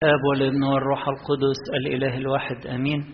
الآب والابن والروح القدس الإله الواحد أمين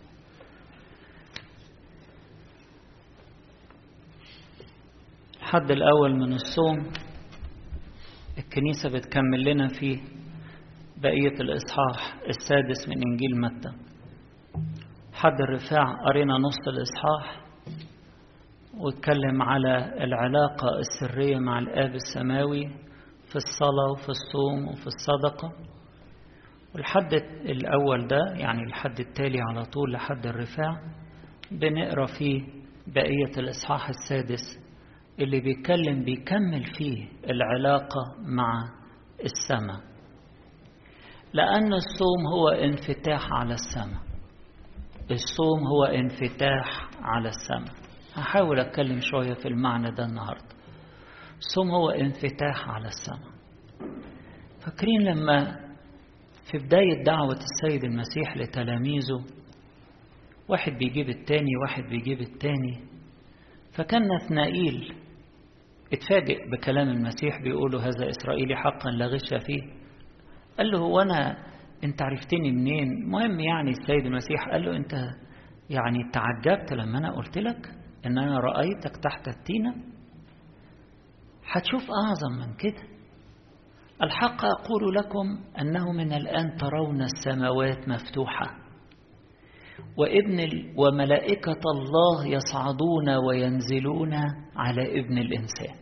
الحد الأول من الصوم الكنيسة بتكمل لنا فيه بقية الإصحاح السادس من إنجيل متى حد الرفاع قرينا نص الإصحاح واتكلم على العلاقة السرية مع الآب السماوي في الصلاة وفي الصوم وفي الصدقة والحد الأول ده يعني الحد التالي على طول لحد الرفاع بنقرا فيه بقية الإصحاح السادس اللي بيتكلم بيكمل فيه العلاقة مع السماء لأن الصوم هو انفتاح على السماء الصوم هو انفتاح على السماء هحاول أتكلم شوية في المعنى ده النهاردة الصوم هو انفتاح على السماء فاكرين لما في بداية دعوة السيد المسيح لتلاميذه واحد بيجيب التاني واحد بيجيب التاني فكان نثنائيل اتفاجئ بكلام المسيح بيقولوا هذا إسرائيلي حقا لا غش فيه قال له هو أنا أنت عرفتني منين المهم يعني السيد المسيح قال له أنت يعني تعجبت لما أنا قلت لك أن أنا رأيتك تحت التينة هتشوف أعظم من كده الحق أقول لكم أنه من الآن ترون السماوات مفتوحة وابن وملائكة الله يصعدون وينزلون على ابن الإنسان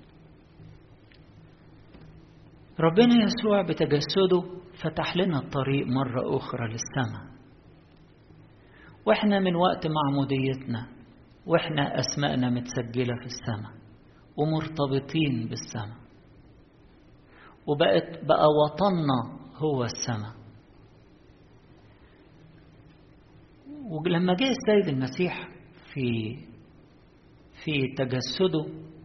ربنا يسوع بتجسده فتح لنا الطريق مرة أخرى للسماء وإحنا من وقت معموديتنا وإحنا أسماءنا متسجلة في السماء ومرتبطين بالسماء وبقت بقى وطننا هو السماء ولما جه السيد المسيح في في تجسده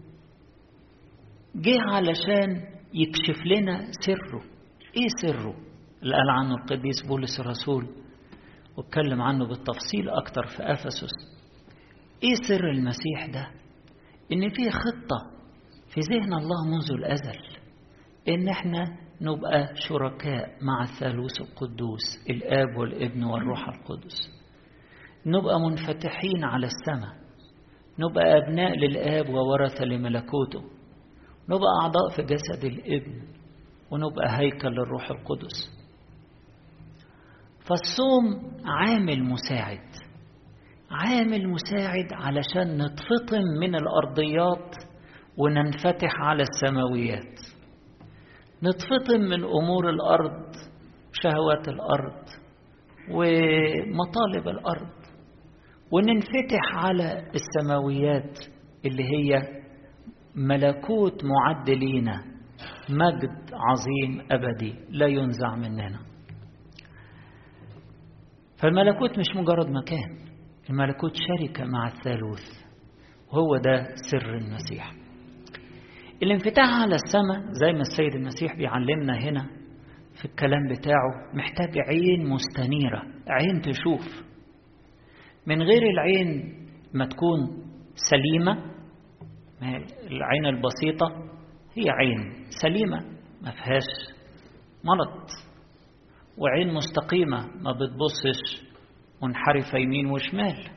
جه علشان يكشف لنا سره ايه سره اللي قال عنه القديس بولس الرسول واتكلم عنه بالتفصيل اكتر في افسس ايه سر المسيح ده ان في خطه في ذهن الله منذ الازل ان احنا نبقى شركاء مع الثالوث القدوس الاب والابن والروح القدس نبقى منفتحين على السماء نبقى ابناء للاب وورثه لملكوته نبقى اعضاء في جسد الابن ونبقى هيكل للروح القدس فالصوم عامل مساعد عامل مساعد علشان نتفطم من الارضيات وننفتح على السماويات نتفطم من امور الارض شهوات الارض ومطالب الارض وننفتح على السماويات اللي هي ملكوت معد لينا مجد عظيم ابدي لا ينزع مننا فالملكوت مش مجرد مكان الملكوت شركه مع الثالوث وهو ده سر المسيح الانفتاح على السماء زي ما السيد المسيح بيعلمنا هنا في الكلام بتاعه محتاج عين مستنيرة عين تشوف من غير العين ما تكون سليمة العين البسيطة هي عين سليمة ما فيهاش مرض وعين مستقيمة ما بتبصش منحرفة يمين وشمال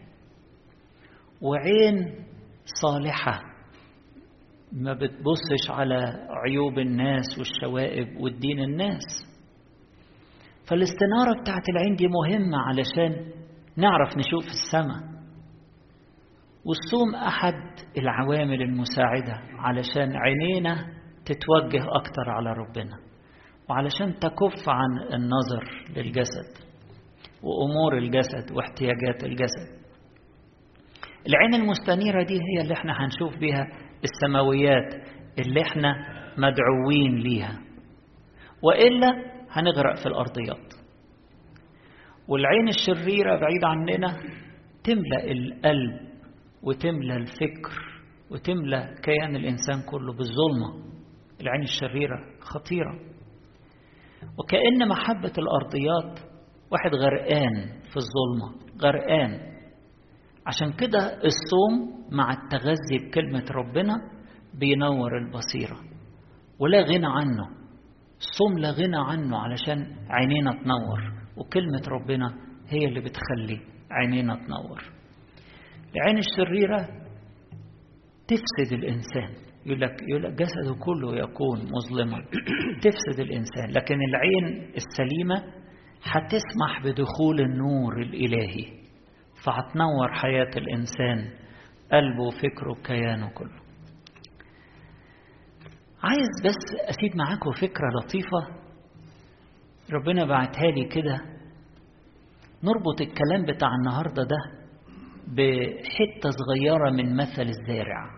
وعين صالحة ما بتبصش على عيوب الناس والشوائب والدين الناس فالاستنارة بتاعت العين دي مهمة علشان نعرف نشوف السماء والصوم أحد العوامل المساعدة علشان عينينا تتوجه أكتر على ربنا وعلشان تكف عن النظر للجسد وأمور الجسد واحتياجات الجسد العين المستنيرة دي هي اللي احنا هنشوف بيها السماويات اللي احنا مدعوين ليها وإلا هنغرق في الأرضيات والعين الشريرة بعيد عننا تملأ القلب وتملأ الفكر وتملأ كيان الإنسان كله بالظلمة العين الشريرة خطيرة وكأن محبة الأرضيات واحد غرقان في الظلمة غرقان عشان كده الصوم مع التغذي بكلمة ربنا بينور البصيرة ولا غنى عنه الصوم لا غنى عنه علشان عينينا تنور وكلمة ربنا هي اللي بتخلي عينينا تنور العين الشريرة تفسد الإنسان يقول لك, يقول لك جسده كله يكون مظلما تفسد الإنسان لكن العين السليمة هتسمح بدخول النور الإلهي فهتنور حياة الإنسان قلبه وفكره وكيانه كله عايز بس أسيب معاكم فكرة لطيفة ربنا بعتها لي كده نربط الكلام بتاع النهاردة ده بحتة صغيرة من مثل الزارع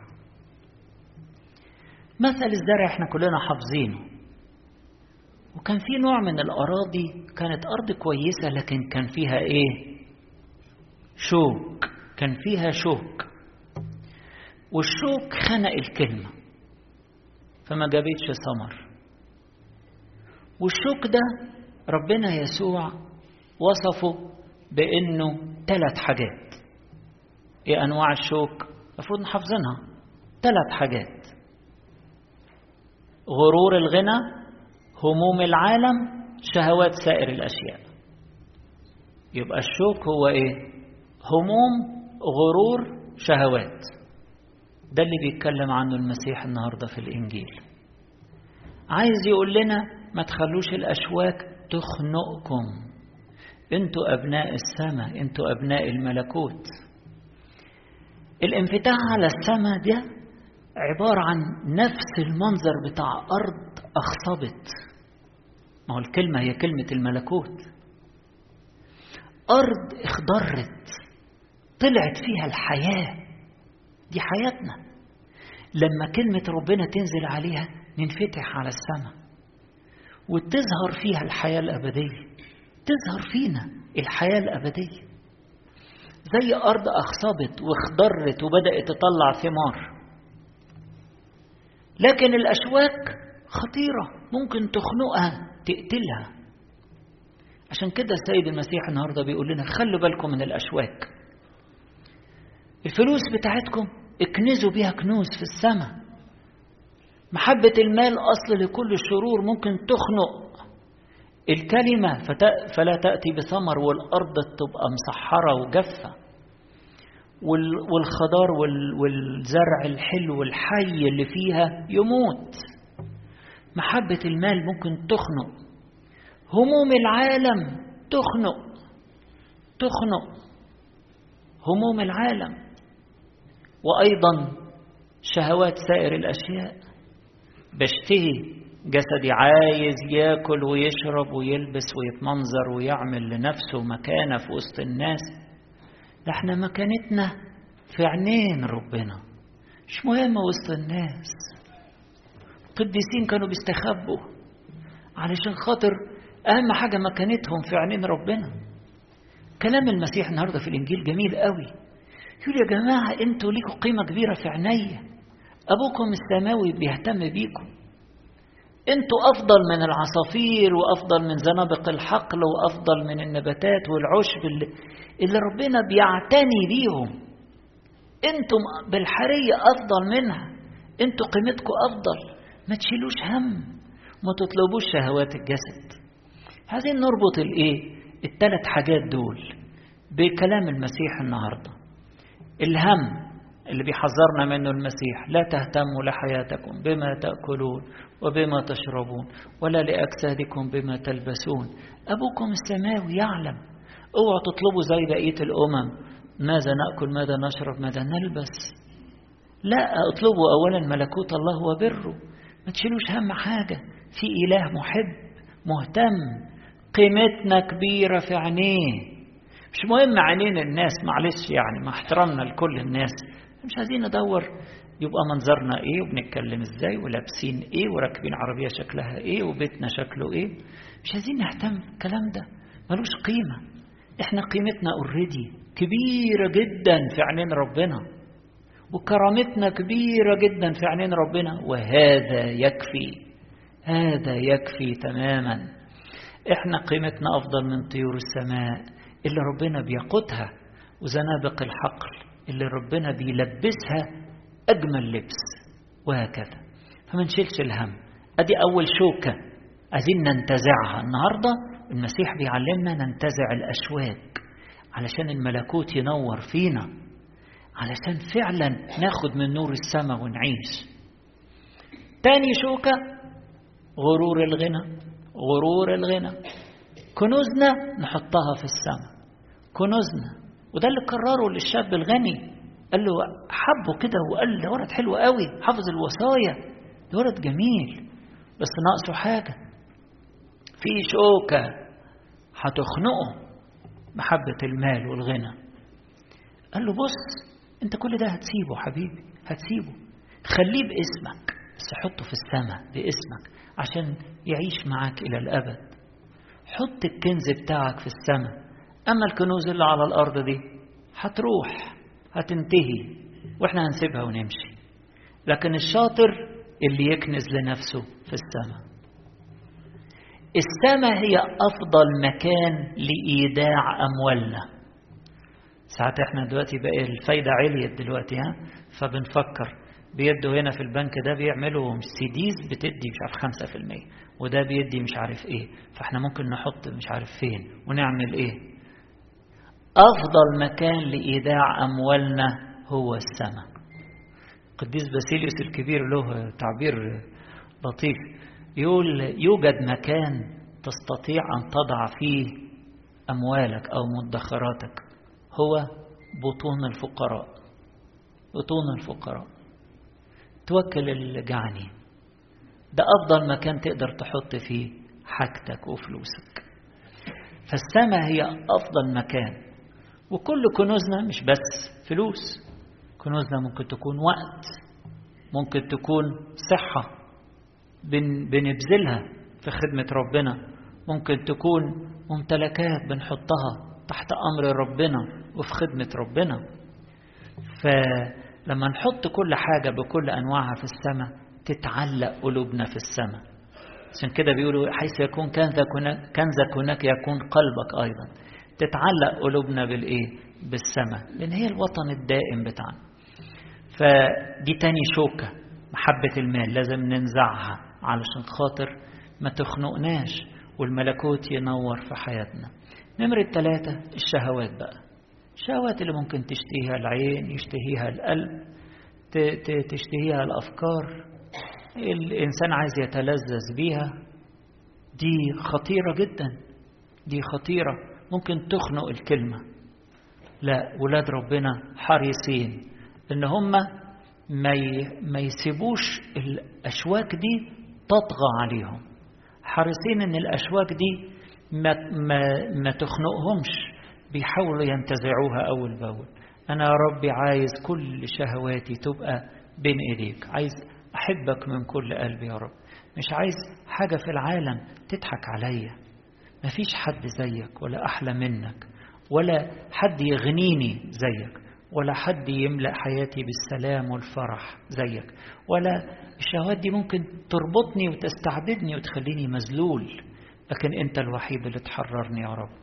مثل الزرع احنا كلنا حافظينه وكان في نوع من الأراضي كانت أرض كويسة لكن كان فيها إيه شوك كان فيها شوك والشوك خنق الكلمة فما جابتش ثمر والشوك ده ربنا يسوع وصفه بأنه ثلاث حاجات ايه أنواع الشوك المفروض نحافظينها ثلاث حاجات غرور الغنى هموم العالم شهوات سائر الأشياء يبقى الشوك هو إيه هموم غرور شهوات ده اللي بيتكلم عنه المسيح النهاردة في الإنجيل عايز يقول لنا ما تخلوش الأشواك تخنقكم انتوا أبناء السماء انتوا أبناء الملكوت الانفتاح على السماء ده عبارة عن نفس المنظر بتاع أرض أخصبت ما هو الكلمة هي كلمة الملكوت أرض اخضرت طلعت فيها الحياة دي حياتنا لما كلمة ربنا تنزل عليها ننفتح على السماء وتظهر فيها الحياة الأبدية تظهر فينا الحياة الأبدية زي أرض أخصبت واخضرت وبدأت تطلع ثمار لكن الأشواك خطيرة ممكن تخنقها تقتلها عشان كده السيد المسيح النهاردة بيقول لنا خلوا بالكم من الأشواك الفلوس بتاعتكم اكنزوا بيها كنوز في السماء محبة المال أصل لكل الشرور ممكن تخنق الكلمة فلا تأتي بثمر والأرض تبقى مسحرة وجافة والخضار والزرع الحلو الحي اللي فيها يموت محبة المال ممكن تخنق هموم العالم تخنق تخنق هموم العالم وأيضا شهوات سائر الأشياء بشتهي جسدي عايز ياكل ويشرب ويلبس ويتمنظر ويعمل لنفسه مكانة في وسط الناس ده احنا مكانتنا في عينين ربنا مش مهمة وسط الناس القديسين كانوا بيستخبوا علشان خاطر أهم حاجة مكانتهم في عينين ربنا كلام المسيح النهاردة في الإنجيل جميل قوي يقول يا جماعة انتوا ليكوا قيمة كبيرة في عينيا أبوكم السماوي بيهتم بيكم انتوا أفضل من العصافير وأفضل من زنابق الحقل وأفضل من النباتات والعشب اللي, اللي ربنا بيعتني بيهم انتم بالحرية أفضل منها انتوا قيمتكم أفضل ما تشيلوش هم ما تطلبوش شهوات الجسد عايزين نربط الايه الثلاث حاجات دول بكلام المسيح النهارده الهم اللي بيحذرنا منه المسيح لا تهتموا لحياتكم بما تأكلون وبما تشربون ولا لأجسادكم بما تلبسون أبوكم السماوي يعلم اوعوا تطلبوا زي بقية الأمم ماذا نأكل ماذا نشرب ماذا نلبس لا اطلبوا أولا ملكوت الله وبره ما تشيلوش هم حاجة في إله محب مهتم قيمتنا كبيرة في عينيه مش مهم عينين الناس معلش يعني مع احترامنا لكل الناس مش عايزين ندور يبقى منظرنا ايه وبنتكلم ازاي ولابسين ايه وراكبين عربية شكلها ايه وبيتنا شكله ايه مش عايزين نهتم الكلام ده ملوش قيمة احنا قيمتنا اوريدي كبيرة جدا في عينين ربنا وكرامتنا كبيرة جدا في عينين ربنا وهذا يكفي هذا يكفي تماما احنا قيمتنا افضل من طيور السماء اللي ربنا بيقودها وزنابق الحقل اللي ربنا بيلبسها اجمل لبس وهكذا فما نشيلش الهم ادي اول شوكه عايزين ننتزعها النهاردة المسيح بيعلمنا ننتزع الأشواك علشان الملكوت ينور فينا علشان فعلا ناخد من نور السماء ونعيش تاني شوكة غرور الغنى غرور الغنى كنوزنا نحطها في السماء كنوزنا وده اللي قرره للشاب الغني قال له حبه كده وقال ده ولد حلو قوي حافظ الوصايا ده ولد جميل بس ناقصه حاجة في شوكة هتخنقه محبة المال والغنى قال له بص انت كل ده هتسيبه حبيبي هتسيبه خليه باسمك بس حطه في السماء باسمك عشان يعيش معاك إلى الأبد حط الكنز بتاعك في السماء أما الكنوز اللي على الأرض دي هتروح هتنتهي وإحنا هنسيبها ونمشي لكن الشاطر اللي يكنز لنفسه في السماء السماء هي أفضل مكان لإيداع أموالنا ساعات احنا دلوقتي بقى الفايدة عليت دلوقتي ها فبنفكر بيدوا هنا في البنك ده بيعملوا سيديز بتدي مش عارف خمسة في المية وده بيدي مش عارف ايه فاحنا ممكن نحط مش عارف فين ونعمل ايه أفضل مكان لإيداع أموالنا هو السماء قديس باسيليوس الكبير له تعبير لطيف يقول يوجد مكان تستطيع أن تضع فيه أموالك أو مدخراتك هو بطون الفقراء بطون الفقراء توكل الجعني ده أفضل مكان تقدر تحط فيه حاجتك وفلوسك فالسماء هي أفضل مكان وكل كنوزنا مش بس فلوس كنوزنا ممكن تكون وقت ممكن تكون صحة بن بنبذلها في خدمة ربنا ممكن تكون ممتلكات بنحطها تحت أمر ربنا وفي خدمة ربنا فلما نحط كل حاجة بكل أنواعها في السماء تتعلق قلوبنا في السماء عشان كده بيقولوا حيث يكون كنزك هناك, كنزك هناك يكون قلبك أيضا تتعلق قلوبنا بالإيه بالسماء لأن هي الوطن الدائم بتاعنا فدي تاني شوكة محبة المال لازم ننزعها علشان خاطر ما تخنقناش والملكوت ينور في حياتنا نمرة ثلاثة الشهوات بقى الشهوات اللي ممكن تشتهيها العين يشتهيها القلب تشتهيها الأفكار الإنسان عايز يتلذذ بيها دي خطيرة جدا دي خطيرة ممكن تخنق الكلمة لا ولاد ربنا حريصين ان هم ما ما يسيبوش الاشواك دي تطغى عليهم حريصين ان الاشواك دي ما ما ما تخنقهمش بيحاولوا ينتزعوها اول باول انا يا ربي عايز كل شهواتي تبقى بين ايديك عايز احبك من كل قلبي يا رب مش عايز حاجه في العالم تضحك عليا مفيش حد زيك ولا احلى منك ولا حد يغنيني زيك ولا حد يملأ حياتي بالسلام والفرح زيك ولا الشهوات دي ممكن تربطني وتستعبدني وتخليني مذلول لكن انت الوحيد اللي تحررني يا رب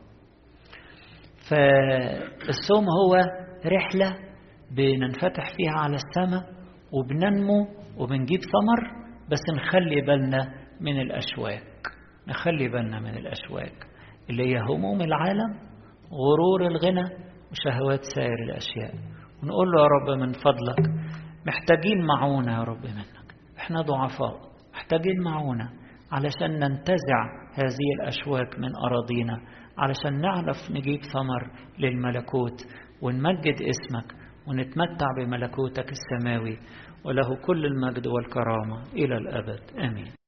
فالصوم هو رحلة بننفتح فيها على السماء وبننمو وبنجيب ثمر بس نخلي بالنا من الأشواك نخلي بالنا من الأشواك اللي هي هموم العالم غرور الغنى وشهوات سائر الأشياء ونقول له يا رب من فضلك محتاجين معونة يا رب منك احنا ضعفاء محتاجين معونة علشان ننتزع هذه الأشواك من أراضينا علشان نعرف نجيب ثمر للملكوت ونمجد اسمك ونتمتع بملكوتك السماوي وله كل المجد والكرامة إلى الأبد آمين